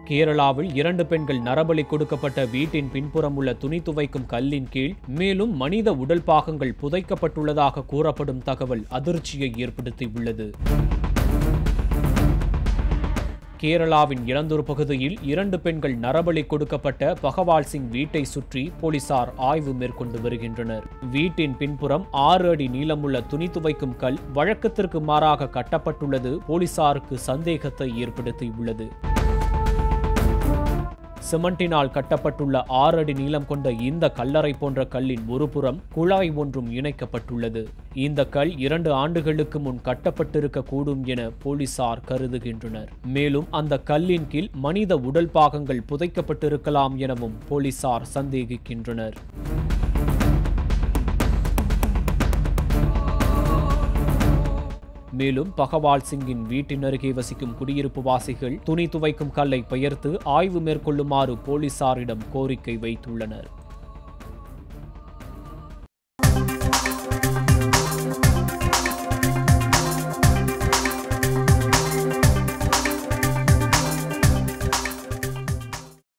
கேரளாவில் இரண்டு பெண்கள் நரபலி கொடுக்கப்பட்ட வீட்டின் பின்புறம் உள்ள துணி துவைக்கும் கல்லின் கீழ் மேலும் மனித உடல் பாகங்கள் புதைக்கப்பட்டுள்ளதாக கூறப்படும் தகவல் அதிர்ச்சியை ஏற்படுத்தியுள்ளது கேரளாவின் இளந்தூர் பகுதியில் இரண்டு பெண்கள் நரபலி கொடுக்கப்பட்ட பகவால் சிங் வீட்டை சுற்றி போலீசார் ஆய்வு மேற்கொண்டு வருகின்றனர் வீட்டின் பின்புறம் ஆறு அடி நீளமுள்ள துணி துவைக்கும் கல் வழக்கத்திற்கு மாறாக கட்டப்பட்டுள்ளது போலீசாருக்கு சந்தேகத்தை ஏற்படுத்தியுள்ளது சிமெண்டினால் கட்டப்பட்டுள்ள ஆறு அடி நீளம் கொண்ட இந்த கல்லறை போன்ற கல்லின் ஒரு புறம் குழாய் ஒன்றும் இணைக்கப்பட்டுள்ளது இந்த கல் இரண்டு ஆண்டுகளுக்கு முன் கட்டப்பட்டிருக்க கூடும் என போலீசார் கருதுகின்றனர் மேலும் அந்த கல்லின் கீழ் மனித உடல் பாகங்கள் புதைக்கப்பட்டிருக்கலாம் எனவும் போலீசார் சந்தேகிக்கின்றனர் மேலும் பகவால் சிங்கின் வீட்டின் அருகே வசிக்கும் குடியிருப்பு வாசிகள் துணி துவைக்கும் கல்லை பெயர்த்து ஆய்வு மேற்கொள்ளுமாறு போலீசாரிடம் கோரிக்கை வைத்துள்ளனர்